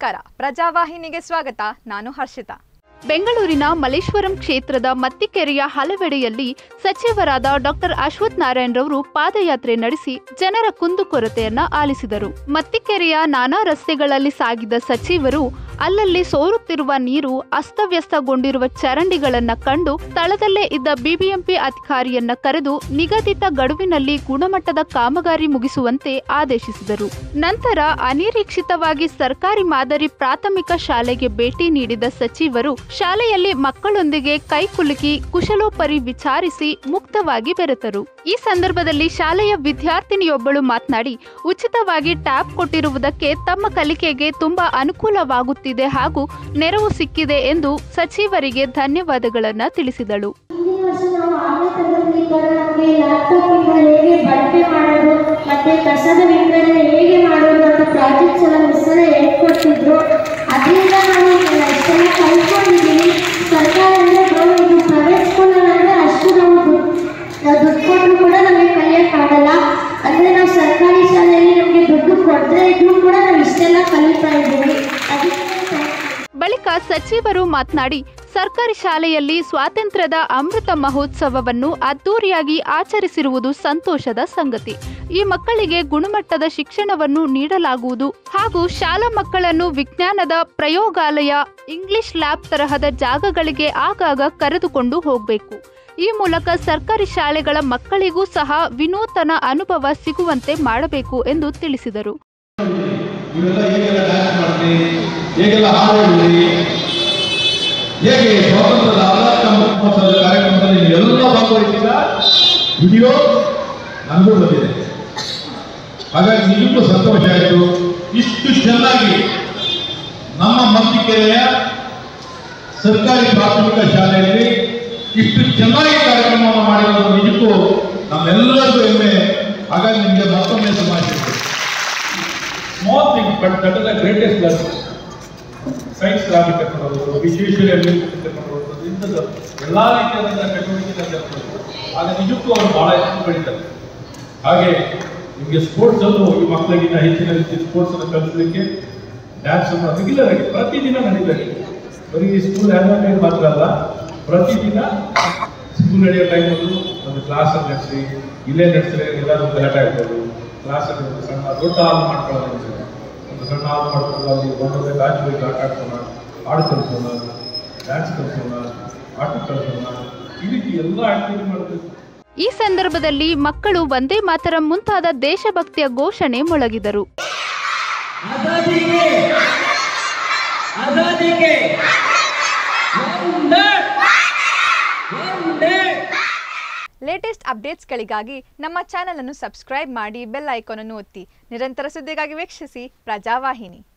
ನಮಸ್ಕಾರ ಪ್ರಜಾವಾಹಿನಿಗೆ ಸ್ವಾಗತ ನಾನು ಹರ್ಷಿತಾ ಬೆಂಗಳೂರಿನ ಮಲ್ಲೇಶ್ವರಂ ಕ್ಷೇತ್ರದ ಮತ್ತಿಕೆರೆಯ ಹಲವೆಡೆಯಲ್ಲಿ ಸಚಿವರಾದ ಡಾಕ್ಟರ್ ಅಶ್ವಥ್ ನಾರಾಯಣ್ ರವರು ಪಾದಯಾತ್ರೆ ನಡೆಸಿ ಜನರ ಕುಂದುಕೊರತೆಯನ್ನ ಆಲಿಸಿದರು ಮತ್ತಿಕೆರೆಯ ನಾನಾ ರಸ್ತೆಗಳಲ್ಲಿ ಸಾಗಿದ ಸಚಿವರು ಅಲ್ಲಲ್ಲಿ ಸೋರುತ್ತಿರುವ ನೀರು ಅಸ್ತವ್ಯಸ್ತಗೊಂಡಿರುವ ಚರಂಡಿಗಳನ್ನ ಕಂಡು ಸ್ಥಳದಲ್ಲೇ ಇದ್ದ ಬಿಬಿಎಂಪಿ ಅಧಿಕಾರಿಯನ್ನ ಕರೆದು ನಿಗದಿತ ಗಡುವಿನಲ್ಲಿ ಗುಣಮಟ್ಟದ ಕಾಮಗಾರಿ ಮುಗಿಸುವಂತೆ ಆದೇಶಿಸಿದರು ನಂತರ ಅನಿರೀಕ್ಷಿತವಾಗಿ ಸರ್ಕಾರಿ ಮಾದರಿ ಪ್ರಾಥಮಿಕ ಶಾಲೆಗೆ ಭೇಟಿ ನೀಡಿದ ಸಚಿವರು ಶಾಲೆಯಲ್ಲಿ ಮಕ್ಕಳೊಂದಿಗೆ ಕೈಕುಲುಕಿ ಕುಶಲೋಪರಿ ವಿಚಾರಿಸಿ ಮುಕ್ತವಾಗಿ ಬೆರೆತರು ಈ ಸಂದರ್ಭದಲ್ಲಿ ಶಾಲೆಯ ವಿದ್ಯಾರ್ಥಿನಿಯೊಬ್ಬಳು ಮಾತನಾಡಿ ಉಚಿತವಾಗಿ ಟ್ಯಾಬ್ ಕೊಟ್ಟಿರುವುದಕ್ಕೆ ತಮ್ಮ ಕಲಿಕೆಗೆ ತುಂಬಾ ಅನುಕೂಲವಾಗುತ್ತಿದೆ ಹಾಗೂ ನೆರವು ಸಿಕ್ಕಿದೆ ಎಂದು ಸಚಿವರಿಗೆ ಧನ್ಯವಾದಗಳನ್ನ ತಿಳಿಸಿದಳು ಹಿಂದಿನ ವರ್ಷ ನಾವು ಆರನೇ ತರಗತಿಯಿದ್ದಾಗ ನಮಗೆ ಲ್ಯಾಪ್ಟಾಪಿಂದ ಹೇಗೆ ಬಳಕೆ ಮಾಡೋದು ಮತ್ತೆ ಕಸದ ವಿಂಗಡಣೆ ಹೇಗೆ ಮಾಡೋದು ಅಂತ ಪ್ರಾಜೆಕ್ಟ್ಸ್ ಎಲ್ಲ ಮಿಸ್ಸಲ್ಲಿ ಹೇಳ್ಕೊಡ್ತಿದ್ರು ಅದರಿಂದ ನಾವು ಇದೆಲ್ಲ ಇಷ್ಟೆಲ್ಲ ಕಲ್ತ್ಕೊಂಡಿದ್ದೀವಿ ಸರ್ಕಾರ ಅಂದರೆ ಇದು ಪ್ರೈವೇಟ್ ಸ್ಕೂಲಲ್ಲಿ ಅಷ್ಟು ನಾವು ದುಡ್ಡು ನಾವು ದುಡ್ಡು ಕೊಟ್ಟರು ಕೂಡ ನಮಗೆ ಕಲಿಯೋಕ್ಕಾಗಲ್ಲ ಅಂದರೆ ನಾವು ಸರ್ಕಾರಿ ಶಾಲೆಯಲ್ಲಿ ನಮಗೆ ದುಡ್ಡು ಕೊಡದೇ ಇದ್ರೂ ಕೂಡ ನಾವು ಇಷ್ಟೆಲ್ಲ ಕಲಿತಾ ಇದ್ದೀವಿ ಅದಕ್ಕೆ ಬಳಿಕ ಸಚಿವರು ಮಾತನಾಡಿ ಸರ್ಕಾರಿ ಶಾಲೆಯಲ್ಲಿ ಸ್ವಾತಂತ್ರ್ಯದ ಅಮೃತ ಮಹೋತ್ಸವವನ್ನು ಅದ್ದೂರಿಯಾಗಿ ಆಚರಿಸಿರುವುದು ಸಂತೋಷದ ಸಂಗತಿ ಈ ಮಕ್ಕಳಿಗೆ ಗುಣಮಟ್ಟದ ಶಿಕ್ಷಣವನ್ನು ನೀಡಲಾಗುವುದು ಹಾಗೂ ಶಾಲಾ ಮಕ್ಕಳನ್ನು ವಿಜ್ಞಾನದ ಪ್ರಯೋಗಾಲಯ ಇಂಗ್ಲಿಷ್ ಲ್ಯಾಬ್ ತರಹದ ಜಾಗಗಳಿಗೆ ಆಗಾಗ ಕರೆದುಕೊಂಡು ಹೋಗಬೇಕು ಈ ಮೂಲಕ ಸರ್ಕಾರಿ ಶಾಲೆಗಳ ಮಕ್ಕಳಿಗೂ ಸಹ ವಿನೂತನ ಅನುಭವ ಸಿಗುವಂತೆ ಮಾಡಬೇಕು ಎಂದು ತಿಳಿಸಿದರು ನೀವೆಲ್ಲ ಹೇಗೆಲ್ಲ ಡ್ಯಾನ್ಸ್ ಮಾಡ್ತೀರಿ ಹೇಗೆಲ್ಲ ಹಾಡು ಹೇಳಿದ್ರಿ ಹೇಗೆ ಸ್ವಾತಂತ್ರ್ಯದ ಅಮೃತ ಮಹೋತ್ಸವದ ಕಾರ್ಯಕ್ರಮದಲ್ಲಿ ನೀವೆಲ್ಲ ಭಾಗವಹಿಸಿದ ವಿಡಿಯೋ ನನಗೂ ಬಂದಿದೆ ಹಾಗಾಗಿ ನಿಜಕ್ಕೂ ಸಂತೋಷ ಆಯಿತು ಇಷ್ಟು ಚೆನ್ನಾಗಿ ನಮ್ಮ ಮತ್ತಿಕೆರೆಯ ಸರ್ಕಾರಿ ಪ್ರಾಥಮಿಕ ಶಾಲೆಯಲ್ಲಿ ಇಷ್ಟು ಚೆನ್ನಾಗಿ ಕಾರ್ಯಕ್ರಮವನ್ನು ಮಾಡಿರೋದು ನಿಜಕ್ಕೂ ನಮ್ಮೆಲ್ಲರಿಗೂ ಹೆಮ್ಮೆ ಹಾಗಾಗಿ ನಿಮಗೆ ಮತ್ತೊಮ್ಮೆ ಶುಭಾಶಯಗಳು small things, but that is the greatest lesson. Science lab ಕರ್ಕೊಂಡು ಹೋಗೋದು ವಿಶ್ವೇಶ್ವರಿ ಅಭಿವೃದ್ಧಿ ಕರ್ಕೊಂಡು ಹೋಗೋದು ಇಂಥದ್ದು ಎಲ್ಲ ರೀತಿಯಾದಂಥ ಚಟುವಟಿಕೆ ಕರ್ಕೊಂಡು ಆಗ ನಿಜಕ್ಕೂ ಅವರು ಬಹಳ ಹೆಚ್ಚು ಬೆಳೀತಾರೆ ಹಾಗೆ ನಿಮಗೆ ಸ್ಪೋರ್ಟ್ಸ್ ಅಲ್ಲೂ ಈ ಮಕ್ಕಳಿಗಿನ್ನ ಹೆಚ್ಚಿನ ರೀತಿ ಸ್ಪೋರ್ಟ್ಸ್ ಅನ್ನು ಕಲಿಸಲಿಕ್ಕೆ ಡ್ಯಾನ್ಸ್ ಅನ್ನು ರೆಗ್ಯುಲರ್ ಆಗಿ ಪ್ರತಿದಿನ ನಡೀಬೇಕು ಬರೀ ಸ್ಕೂಲ್ ಆನ್ಯುವಲ್ ಡೇ ಮಾತ್ರ ಅಲ್ಲ ಪ್ರತಿದಿನ ಸ್ಕೂಲ್ ನಡೆಯೋ ಟೈಮಲ್ಲೂ ಒಂದು ಕ್ಲಾಸ್ ಅನ್ನು ನಡೆಸಿ ಇಲ್ಲೇ ನಡೆಸಿದ್ರೆ ಎಲ್ಲರೂ ಗಲಾಟೆ ಆಗ್ಬೋದು ಕ್ಲಾಸಲ್ಲಿ ಒಂದು ಸಣ್ಣ ದೊಡ್ಡ ಹಾಲ್ ಮಾಡ್ಕೊಳ್ಳೋದು ಅಂತಿದೆ. ಒಂದು ಸಣ್ಣ ಹಾಲ್ ಮಾಡ್ಕೊಂಡು ಅಲ್ಲಿ ಒಂದೊಂದೇ ಬ್ಯಾಚ್ ಹೋಗಿ ಆಟ ಆಡ್ಸೋಣ ಹಾಡು ಕಲಿಸೋಣ ಡ್ಯಾನ್ಸ್ ಕಲಿಸೋಣ ಆಟ ಕಲಿಸೋಣ ಈ ರೀತಿ ಎಲ್ಲ ಆಕ್ಟಿವಿಟಿ ಮಾಡಬೇಕು ಈ ಸಂದರ್ಭದಲ್ಲಿ ಮಕ್ಕಳು ವಂದೇ ಮಾತರಂ ಮುಂತಾದ ದೇಶಭಕ್ತಿಯ ಘೋಷಣೆ ಮೊಳಗಿದರು आजादी के आजादी के वंदे वंदे ಲೇಟೆಸ್ಟ್ ಅಪ್ಡೇಟ್ಸ್ಗಳಿಗಾಗಿ ನಮ್ಮ ಚಾನೆಲ್ ಅನ್ನು ಸಬ್ಸ್ಕ್ರೈಬ್ ಮಾಡಿ ಬೆಲ್ ಐಕಾನ್ ಅನ್ನು ಒತ್ತಿ ನಿರಂತರ ಸುದ್ದಿಗಾಗಿ ವೀಕ್ಷಿಸಿ ಪ್ರಜಾವಾಹಿನಿ